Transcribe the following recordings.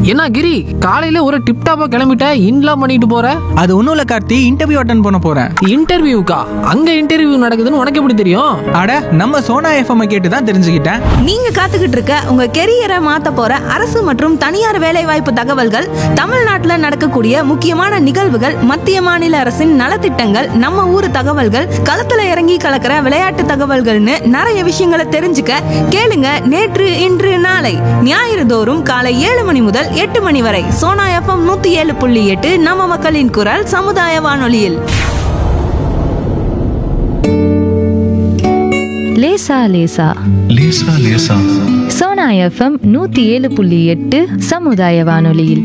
என்ன கிரி காலையில ஒரு டிப்டாப்பா கிளம்பிட்ட இன்லாம் பண்ணிட்டு போற அது ஒன்றும் இல்லை கார்த்தி இன்டர்வியூ அட்டன் பண்ண போகிறேன் இன்டர்வியூக்கா அங்க இன்டர்வியூ நடக்குதுன்னு உனக்கு எப்படி தெரியும் அட நம்ம சோனா எஃப்எம் கேட்டு தான் தெரிஞ்சுக்கிட்டேன் நீங்க காத்துக்கிட்டு இருக்க உங்க கெரியரை மாத்த போற அரசு மற்றும் தனியார் வேலைவாய்ப்பு தகவல்கள் தமிழ்நாட்டுல நடக்கக்கூடிய முக்கியமான நிகழ்வுகள் மத்திய மாநில அரசின் நலத்திட்டங்கள் நம்ம ஊர் தகவல்கள் களத்துல இறங்கி கலக்கிற விளையாட்டு தகவல்கள்னு நிறைய விஷயங்களை தெரிஞ்சுக்க கேளுங்க நேற்று இன்று நாளை ஞாயிறு தோறும் காலை ஏழு மணி முதல் எட்டு மணி வரை சோனா எஃப்எம் நூத்தி ஏழு புள்ளி எட்டு நம்ம மக்களின் குரல் சமுதாய வானொலியில் லேசா லேசா லேசா லேசா சோனா எஃப்எம் நூத்தி ஏழு புள்ளி எட்டு சமுதாய வானொலியில்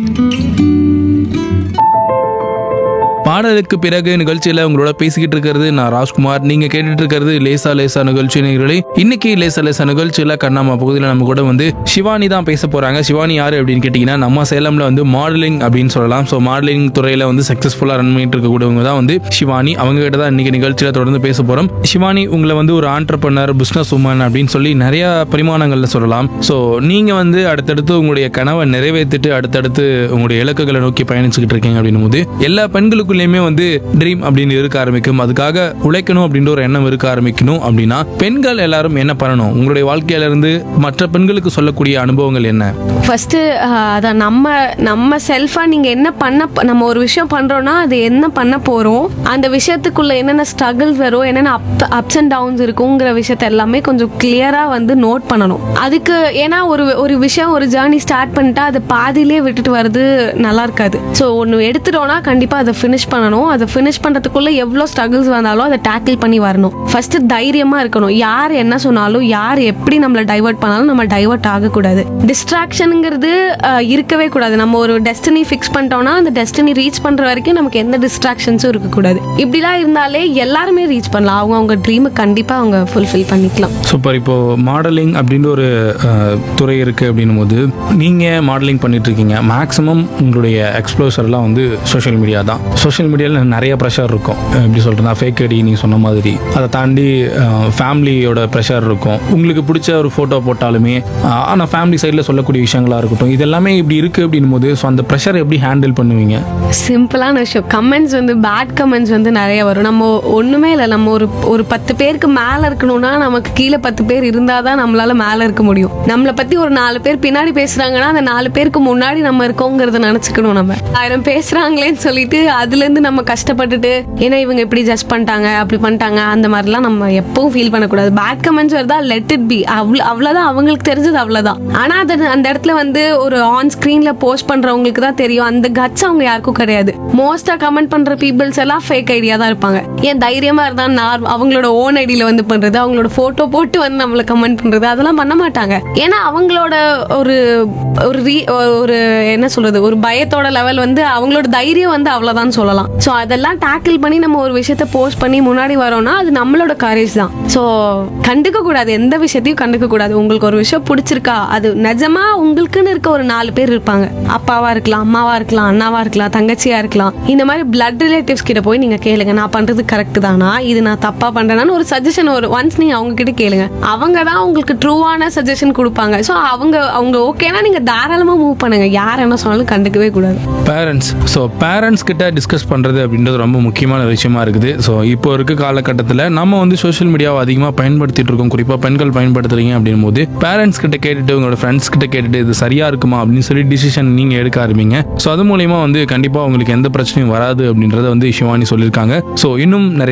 பாடலுக்கு பிறகு நிகழ்ச்சியில உங்களோட பேசிக்கிட்டு இருக்கிறது நான் ராஜ்குமார் நீங்க கேட்டுட்டு இருக்கிறது லேசா லேசா நிகழ்ச்சி நேயர்களே இன்னைக்கு லேசா லேசா நிகழ்ச்சியில கண்ணாமா பகுதியில் நம்ம கூட வந்து சிவானி தான் பேச போறாங்க சிவானி யாரு அப்படின்னு கேட்டீங்கன்னா நம்ம சேலம்ல வந்து மாடலிங் அப்படின்னு சொல்லலாம் ஸோ மாடலிங் துறையில வந்து சக்சஸ்ஃபுல்லா ரன் பண்ணிட்டு இருக்கக்கூடியவங்க தான் வந்து சிவானி அவங்க கிட்ட தான் இன்னைக்கு நிகழ்ச்சியில தொடர்ந்து பேச போறோம் சிவானி உங்களை வந்து ஒரு ஆண்டர்பனர் பிசினஸ் உமன் அப்படின்னு சொல்லி நிறைய பரிமாணங்கள்ல சொல்லலாம் ஸோ நீங்க வந்து அடுத்தடுத்து உங்களுடைய கனவை நிறைவேற்றிட்டு அடுத்தடுத்து உங்களுடைய இலக்குகளை நோக்கி பயணிச்சுக்கிட்டு இருக்கீங்க அப்படின்னும் போது எல்லா பெண்களுக்குள்ளேயுமே வந்து ட்ரீம் அப்படின்னு இருக்க ஆரம்பிக்கும் அதுக்காக உழைக்கணும் அப்படின்ற ஒரு எண்ணம் இருக்க ஆரம்பிக்கணும் அப்படின்னா பெண்கள் எல்லாரும் என்ன பண்ணணும் உங்களுடைய வாழ்க்கையில இருந்து மற்ற பெண்களுக்கு சொல்லக்கூடிய அனுபவங்கள் என்ன ஃபர்ஸ்ட் அதான் நம்ம நம்ம செல்ஃபா நீங்க என்ன பண்ண நம்ம ஒரு விஷயம் பண்றோம்னா அது என்ன பண்ண போறோம் அந்த விஷயத்துக்குள்ள என்னென்ன ஸ்ட்ரகிள்ஸ் வரும் என்னென்ன அப் அப்ஸ் அண்ட் டவுன்ஸ் இருக்குங்கிற விஷயத்த எல்லாமே கொஞ்சம் கிளியரா வந்து நோட் பண்ணணும் அதுக்கு ஏன்னா ஒரு ஒரு விஷயம் ஒரு ஜேர்னி ஸ்டார்ட் பண்ணிட்டா அது பாதியிலே விட்டுட்டு வர்றது நல்லா இருக்காது ஸோ ஒன்று எடுத்துட்டோம்னா கண்டிப்பா அதை ஃபினிஷ் பண்ணணும் அதை ஃபினிஷ் பண்றதுக்குள்ள எவ்வளோ ஸ்ட்ரகிள்ஸ் வந்தாலும் அதை டேக்கிள் பண்ணி வரணும் ஃபர்ஸ்ட் தைரியமா இருக்கணும் யார் என்ன சொன்னாலும் யார் எப்படி நம்மளை டைவர்ட் பண்ணாலும் நம்ம டைவர்ட் ஆகக்கூடாது டிஸ்ட்ராக்ஷனுங்கிறது இருக்கவே கூடாது நம்ம ஒரு டெஸ்டினி ஃபிக்ஸ் பண்ணிட்டோம்னா அந்த டெஸ்டினி ரீச் பண்ற வரைக்கும் நமக்கு எந்த டிஸ்ட்ராக்ஷன்ஸும் இருக்கக்கூடாது இப்படிலாம் இருந்தாலே எல்லாருமே ரீச் பண்ணலாம் அவங்க அவங்க ட்ரீமை கண்டிப்பா அவங்க ஃபுல்ஃபில் பண்ணிக்கலாம் சூப்பர் இப்போ மாடலிங் அப்படின்ற ஒரு அஹ், துறை இருக்கு அப்படின்னும் போது நீங்க மாடலிங் பண்ணிட்டு இருக்கீங்க மேக்ஸிமம் உங்களுடைய எக்ஸ்ப்ளோசர்லாம் வந்து சோஷியல் மீடியா தான் சோஷியல் மீடியாவில் நிறைய ப்ரெஷர் இருக்கும் அஹ், எப்படி சொல்றேன்னா ஃபேக் ஐடி நீ சொன்ன மாதிரி அதை தாண்டி ஃபேமிலியோட ப்ரெஷர் இருக்கும் உங்களுக்கு பிடிச்ச ஒரு ஃபோட்டோ போட்டாலுமே அஹ், ஆனா ஃபேமிலி சைடில் சொல்லக்கூடிய விஷயங்களா இருக்கட்டும் இது எல்லாமே இப்படி இருக்கு அப்படின்னும் போது ஸோ அந்த ப்ரெஷர் எப்படி ஹேண்டில் பண்ணுவீங்க சிம்பிளான விஷயம் கமெண்ட்ஸ் வந்து பேட் கமெண்ட்ஸ் வந்து நிறைய வரும் நம்ம ஒண்ணுமே இல்லை நம்ம ஒரு ஒரு பத்து பேருக்கு மேல இருக்கணும்னா நமக்கு கீழே பத்து பேர் இருந்தாதான் நம்மளால மேல இருக்க முடியும் நம்மளை பத்தி ஒரு நாலு பேர் பின்னாடி பேசுறாங்கன்னா அந்த நாலு பேருக்கு முன்னாடி நம்ம இருக்கோங்கிறத நினைச்சுக்கணும் நம்ம ஆயிரம் பேசுறாங்களேன்னு சொல்லிட்டு அதுல இருந்து நம்ம கஷ்டப்பட்டுட்டு ஏன்னா இவங்க இப்படி ஜட்ஜ் பண்ணிட்டாங்க அப்படி பண்ணிட்டாங்க அந்த மாதிரிலாம் நம்ம எப்பவும் ஃபீல் பண்ணக்கூடாது பேட் கமெண்ட்ஸ் வருதா லெட் இட் பி அவ்வளோ அவ்வளோதான் அவங்களுக்கு தெரிஞ்சது அவ்வளோதான் ஆனா அது அந்த இடத்துல வந்து ஒரு ஆன் ஸ்க்ரீன்ல போஸ்ட் பண்றவங்களுக்கு தான் தெரியும் அந்த கட்ஸ் அவங்க யாருக்கும் கிடையாது மோஸ்டா கமெண்ட் பண்ற பீப்புள்ஸ் எல்லாம் ஃபேக் ஐடியா தான் இருப்பாங்க ஏன் தைரியமா இருந்தா நான் அவங்களோட ஓன் ஐடியில வந்து பண்றது அவங்களோட போட்டோ போட்டு வந்து நம்மள கமெண்ட் பண்றது அதெல்லாம் பண்ண மாட்டாங்க ஏன்னா அவங்களோட ஒரு ஒரு re- ஒரு என்ன சொல்றது ஒரு பயத்தோட லெவல் வந்து அவங்களோட தைரியம் வந்து அவ்வளவுதான் சொல்லலாம் சோ அதெல்லாம் டேக்கிள் பண்ணி நம்ம ஒரு விஷயத்த போஸ்ட் பண்ணி முன்னாடி வரோம்னா அது நம்மளோட கரேஜ் தான் சோ கண்டுக்க கூடாது எந்த விஷயத்தையும் கண்டுக்க கூடாது உங்களுக்கு ஒரு விஷயம் பிடிச்சிருக்கா அது நிஜமா உங்களுக்குன்னு இருக்க ஒரு நாலு பேர் இருப்பாங்க அப்பாவா இருக்கலாம் அம்மாவா இருக்கலாம் அண்ணாவா இருக்கலாம் தங்கச்சியா இருக்கலாம் இந்த மாதிரி பிளட் ரிலேட்டிவ்ஸ் கிட்ட போய் நீங்க கேளுங்க நான் பண்றது கரெக்ட் தானா இது நான் தப்பா பண்றேனான்னு ஒரு சஜஷன் ஒரு ஒன்ஸ் நீங்க அவங்க கிட்ட கேளுங்க அவங்க தான் உங்களுக்கு ட்ரூவான சஜஷன் கொடுப்பாங்க சோ அவங்க அவங்க ஓகேனா நீங்க தாராளமா மூவ் பண்ணுங்க யார் என்ன சொன்னாலும் கண்டுக்கவே கூடாது பேரண்ட்ஸ் ஸோ பேரண்ட்ஸ் கிட்ட டிஸ்கஸ் பண்ணுறது அப்படின்றது ரொம்ப முக்கியமான விஷயமா இருக்குது ஸோ இப்போ இருக்க காலகட்டத்தில் நம்ம வந்து சோஷியல் மீடியாவை அதிகமாக பயன்படுத்திட்டு இருக்கோம் குறிப்பாக பெண்கள் பயன்படுத்துறீங்க அப்படின்னும் போது பேரண்ட்ஸ் கிட்ட கேட்டுட்டு உங்களோட ஃப்ரெண்ட்ஸ் கிட்ட கேட்டுட்டு இது சரியா இருக்குமா அப்படின்னு சொல்லி டிசிஷன் நீங்கள் எடுக்க ஆரம்பிங்க ஸோ அது மூலயமா வந்து கண்டிப்பாக உங்களுக்கு எந்த பிரச்சனையும் வராது அப்படின்றத வந்து சிவானி சொல்லியிருக்காங்க ஸோ இன்னும் நிறைய